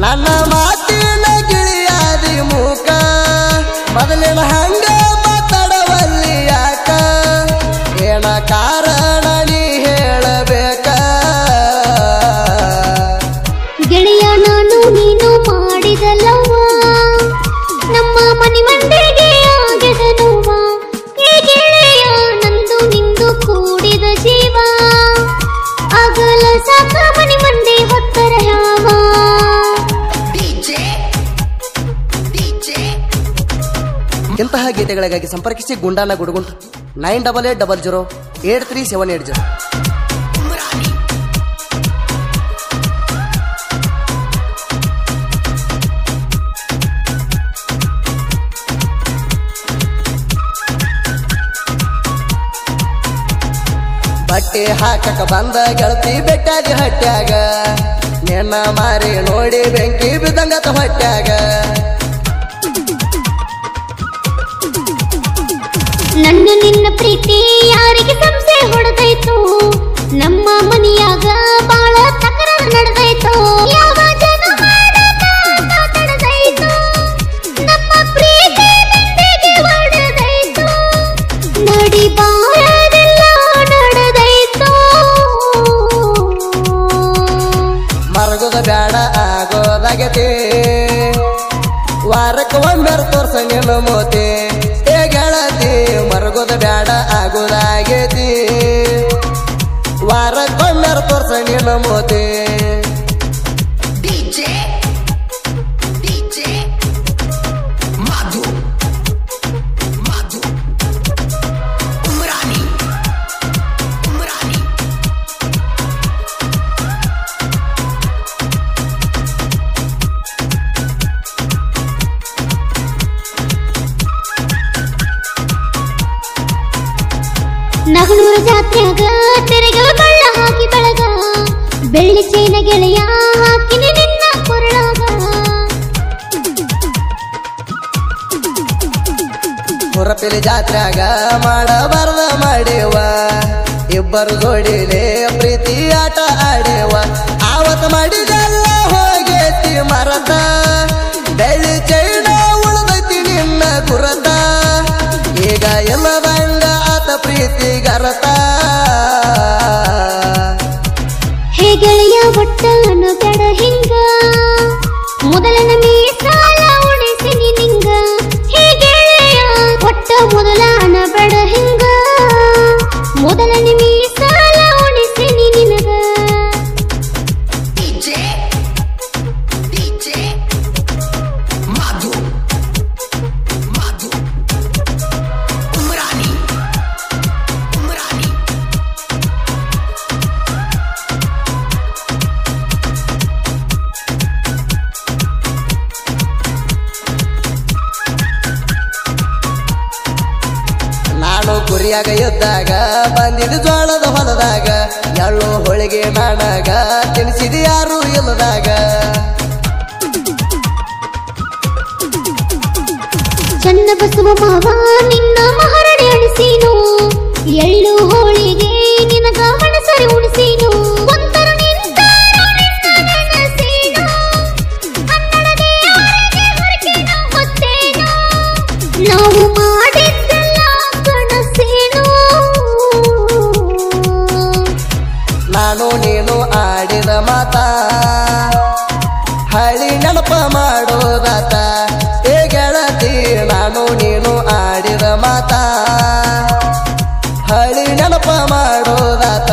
ನನ್ನ ಮಾತಿನ ಗಿಳಿಯಾದಿ ಮೂಕ ಮೊದಲಿನ ಹಂಗ ಮಾತಾಡವಲ್ಲಿ ಯಾಕ ಏನ ಕಾರಣ ನೀ ಹೇಳಬೇಕ ಗೆಳೆಯ ನಾನು ನೀನು ಮಾಡಿದಲ್ಲವ್ವ ನಮ್ಮ ಮನೆ ಮಂದಿಗೆ ಆಗದ ನೋವ ಏ ಗೆಳೆಯ ನಂದು ನಿಂದು ಕೂಡಿದ ಜೀವ ಆಗಲ ಸಾಕ ಮನೆ ಮಂದಿ ಹೊತ್ತರ ಯಾವ ಇಂತಹ ಗೀತೆಗಳಿಗಾಗಿ ಸಂಪರ್ಕಿಸಿ ಗುಂಡಾನ ಗುಡುಗುಂಟ್ nine double eight double zero eight three seven eight zero ಬಟ್ಟೆ ಹಾಕಕ ಬಂದ ಗೆಳತಿ ಬೆಟ್ಟಾಗಿ ಹಟ್ಟ್ಯಾಗ ನಿನ್ನ ಮಾರಿ ನೋಡಿ ಬೆಂಕಿ ಬಿದ್ದಂಗತ ಹೊಟ್ಟ್ಯಾಗ ನನ್ನ ನಿನ್ನ ಪ್ರೀತಿ ಯಾರಿಗೆ ಸಂಶಯ ಹೊಡೆದೈತು ನಮ್ಮ ಮನೆಯಾಗ ಬಾಳ ತಕರಾರು ನಡೆದೈತು ಯಾವ ಜನ್ಮದ ಮಾತ ತಡೆದೈತು ನಮ್ಮ ಪ್ರೀತಿ ನಂದಿಗೆ ಒಡೆದೈತು ನಡಿ ಬಾಳದೆಲ್ಲ ನಡೆದೈತು ಮರಗುದ ಬ್ಯಾಡ ಆಗೋದಾಗತಿ ವಾರಕ್ಕೆ ಒಮ್ಮೆರ ತೋರ್ಸ ನಿನ್ನ ಮೋತಿ ಏ ಗೆಳತಿ ಮರಗುದ ಬ್ಯಾಡ ಆಗೋದಾಗೈತಿ ವಾರಕ್ಕೊಮ್ಮೆರ ತೋರ್ಸ ನಿನ್ನ ಮೋತಿ ನಗಲೂರು ಜಾತ್ರೆಯಾಗ ತೆರೆಗಳ ಬಳ್ಳ ಹಾಕಿ ಬೆಳಗ ಬೆಳ್ಳಿ ಚೈನ ಗೆಳೆಯ ಹಾಕಿನಿ ನಿನ್ನ ಕೊರಳಾಗ ಹೊರಪಿಲಿ ಜಾತ್ರ್ಯಾಗ ಮಾಡಬಾರ್ದ ಮಾಡೇವ ಇಬ್ಬರು ಜೋಡಿಲೆ ಪ್ರೀತಿ ಆಟ ಆಡೇವ ಆವತ್ತು ಮಾಡಿದೆಲ್ಲ ಹೋಗೈತಿ ಮರತ ಬೆಳ್ಳಿ ಚೈನ ಉಳ್ದೈತಿ ನಿನ್ನ ಗುರತ ಈಗ ಎಲ್ಲದಂಗ ಆತ ಪ್ರೀತಿ ಗರತ ಹೇ ಗೆಳೆಯ ಒಟ್ಟನು ಕೆಡ ಹಿಂಗ ಮೊದಲನ ಮೀಸಾಲ ಉಳಿಸಿನಿ ನಿಂಗ ಹೇ ಗೆಳೆಯ ಒಟ್ಟ ಮೊದಲನ ಬೆಡ ಹಿಂಗ ಮೊದಲನ ಮೀಸಾಲ ಉಳಿಸಿನಿ ನಿನಗ ನಾನು ಕುರಿಯಾಗ ಇದ್ದಾಗ ಬಂದಿದ್ದು ಜೋಳದ ಹೊಲದಾಗ ಎಳ್ಳು ಹೋಳಿಗೆ ಮಾಡಾಗ ತಿನ್ಸಿದ ಯಾರು ಇಲ್ಲದಾಗ ಚನ್ನ ಬಸವ ಮಾವ ನಿನ್ನ ಮಹರಡೆ ಅಳಿಸೀನು ಎಳ್ಳು ಹೋಳಿಗೆ ನಿನಗ ಮನಸರಿ ಉಣಿಸೀನು ಒಂತರ ನಿಂತಾರ ನಿನ್ನ ನೆನಸೀನು ಕನ್ನಡದ ಯಾರಿಗೆ ಹೊರಗೇನು ಗೊತ್ತೇನು ನಾವು ಮಾಡಿದ್ದೆಲ್ಲ ಕನಸೇನು ನಾನು ನೀನು ಆಡಿದ ಮಾತ ಹಳಿ ನೆನಪ ಮಾಡೋದಾತ ಏ ಗೆಳತಿ ನಾನು ನೀನು ಆಡಿದ ಮಾತ ಹಳಿ ನೆನಪ ಮಾಡೋದಾತ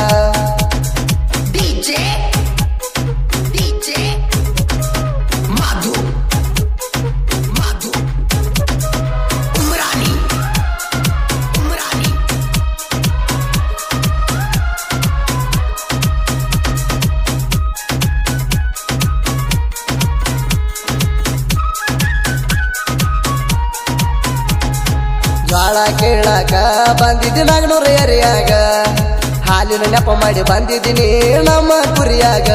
ಜ್ವಾಳ ಕೇಳಾಕ ಬಂದಿದ್ದಿ ನಾಗ್ನೂರ ಏರಿಯಾಗ ಹಾಲಿನ ನೆಪ ಮಾಡಿ ಬಂದಿದ್ದೀನಿ ನಮ್ಮ ಕುರಿಯಾಗ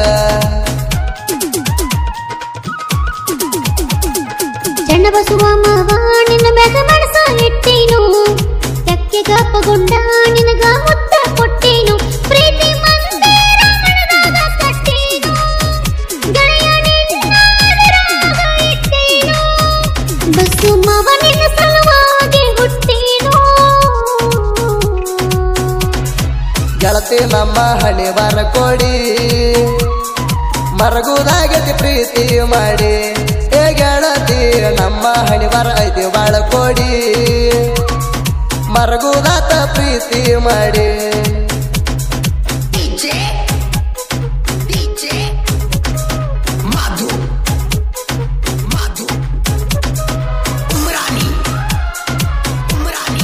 ಚನ್ನ ಬಸವ ಮಾವ ನಿನ್ನ ಮ್ಯಾಗ ಮನಸ ಇಟ್ಟೇನು ತೆಕ್ಕೆ ಕಪ್ಪಗೊಂಡ ನಿನಗ ಮುತ್ತ ಕೊಟ್ಟೇನು ಪ್ರೀತಿ ಮಂದಿರ ಮನದಾಗ ಕಟ್ಟೇನು ಗೆಳೆಯ ನಿನ್ನ ಹಣಿ ಬರ ಕೊಡಿ ಮರಗುದಾಗತಿ ಪ್ರೀತಿ ಮಾಡಿ ಏ ಗೆಳತಿ ನಮ್ಮ ಹಣಿ ಬರ ಐತಿ ಬಾಳ ಕೊಡಿ ಮರಗುದಾತ ಪ್ರೀತಿ ಮಾಡಿ DJ DJ Madhu Madhu Umrani Umrani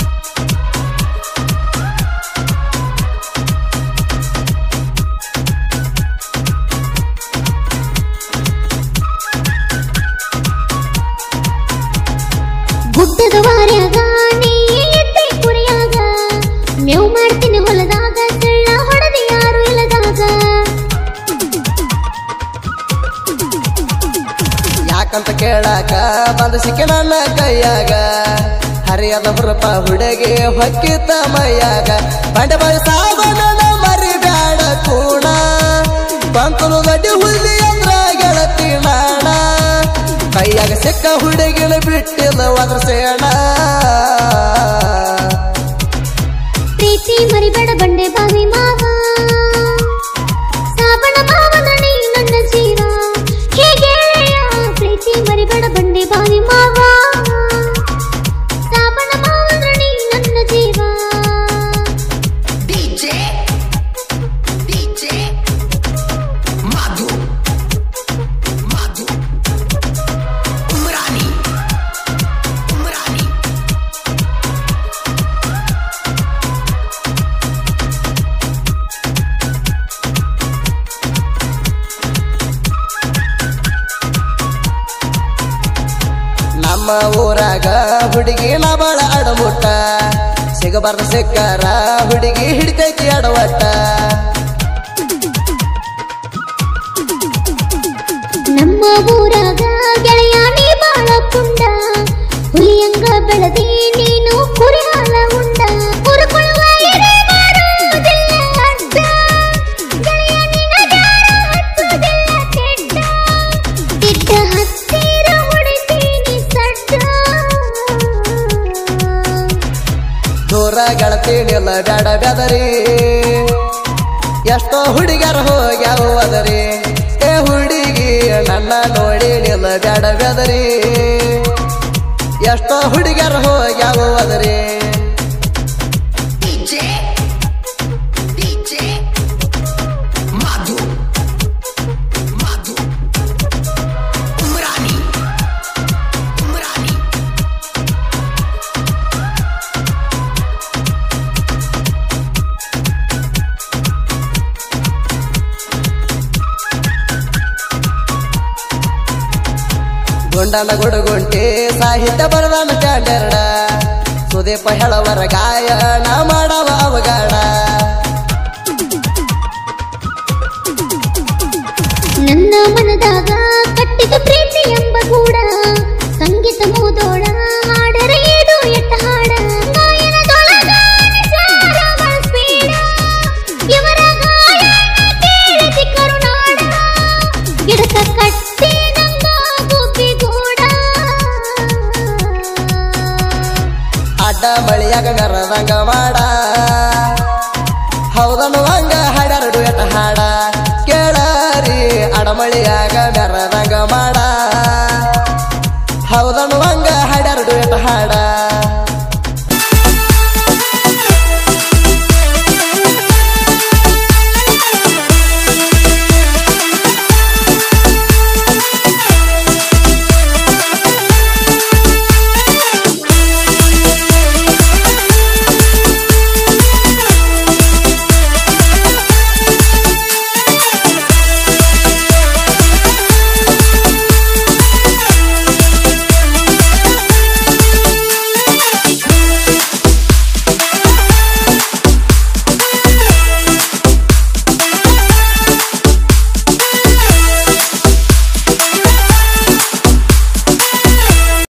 ಗುಡ್ಡದ ವಾರ್ಯಾಗ ನೀ ಎದ್ದೆ ಕುರಿಯಾಗ ಮೇವ್ ಮಾಡ್ತೀನಿ ಹೊಲದಾಗ ಸಳ್ಳ ಹೊಡೆದಿ ಯಾರು ಇಲ್ಲದಾಗ ಯಾಕಂತ ಕೇಳಾಕ ಬಂದ ಸಿಕ್ಕ ನನ್ನ ಕೈಯಾಗ ಹರಿಯದ ಹುರಪ ಹುಡುಗಿ ಹೊಕ್ಕಿತ ಮೈಯಾಗ ಬಂಡ ಬಳಿ ಸಾವನ ಮರಿ ಬ್ಯಾಡ ಕೂಣ ಬಂತಲು ಗಡ್ಡಿ ಹುಲ್ದಿ ಅಂದ್ರ ಗೆಳತಿ ನಾಣ ಕೈಯಾಗ ಸಿಕ್ಕ ಹುಡುಗಿನ ಬಿಟ್ಟಿಲ್ಲ ಅದ್ರ ಸೇಣ ಪ್ರೀತಿ ಮರಿಬೇಡ ಬಂಡೆ ಬಾವಿ ಮಾವ ಸಾಬಣ ಮಾವನ ನೀ ನನ್ನ ಜೀವ ಹೇಗೆ ಪ್ರೀತಿ ಮರಿಬೇಡ ಬಂಡೆ ಬಾವಿ ಮಾವ ಸಾಬಣ ಮಾವನ ನೀ ನನ್ನ ಜೀವ DJ DJ Madhu Madhu Umrani Umrani ನಮ್ಮ ಊರಾಗ ಹುಡುಗಿ ಬಾಳ ಅಡಮುಟ್ಟ ಸಿಗಬಾರ್ದ ಸಿಕ್ಕಾರ ಹುಡುಗಿ ಹಿಡ್ಕೈತಿ ಅಡವಟ್ಟ ನಮ್ಮ ಊರಾಗ ಗೆಳೆಯ ನೀ ಬಾಳ ಪುಂಡ ಹುಲಿಯಂಗ ಬೆಳೆದಿ ನೀನು ಕುರಿ ಹಾಲ ಉಂಡ ಕುರುಕೊಳ್ಳುವ ಎಡೆ ಮಾಡುವುದಿಲ್ಲ ಅಡ್ಡ ಗೆಳೆಯ ನಿನ್ನ ಜಾಡ ಹಚ್ಚುವುದಿಲ್ಲ ಕೆಡ್ಡ ಕೆಟ್ಟ ಹತ್ತಿರ ಹೊಡಿತೀನಿ ಸಡ್ಡ ದೂರ ಗೆಳತೀನಿಲ್ಲ ಬ್ಯಾಡ ಬ್ಯಾದರಿ ಎಷ್ಟೋ ಹುಡುಗ್ಯಾರ ಹೋಗ್ಯಾವ ಅದರಿ ಏ ಹುಡುಗಿ ನನ್ನ ನೋಡಿ ನಿಲ್ಲ ಬ್ಯಾಡ ಬ್ಯಾದರಿ ಎಷ್ಟೋ ಹುಡುಗ್ಯಾರ ಹೋಗ್ಯಾವ ಅದರಿ DJ DJ Madhu Madhu Umrani Umrani ಗುಂಡನ ಗುಡುಗುಂಟಿ ಸಾಹಿತ್ಯ ಬರದಾನ ಸ್ಟ್ಯಾಂಡರ್ಡ ಸುದೀಪ ಹೇಳವರ ಗಾಯನ ಮಾಡವ ಅವಗಾಡ ನನ್ನ ಮನದ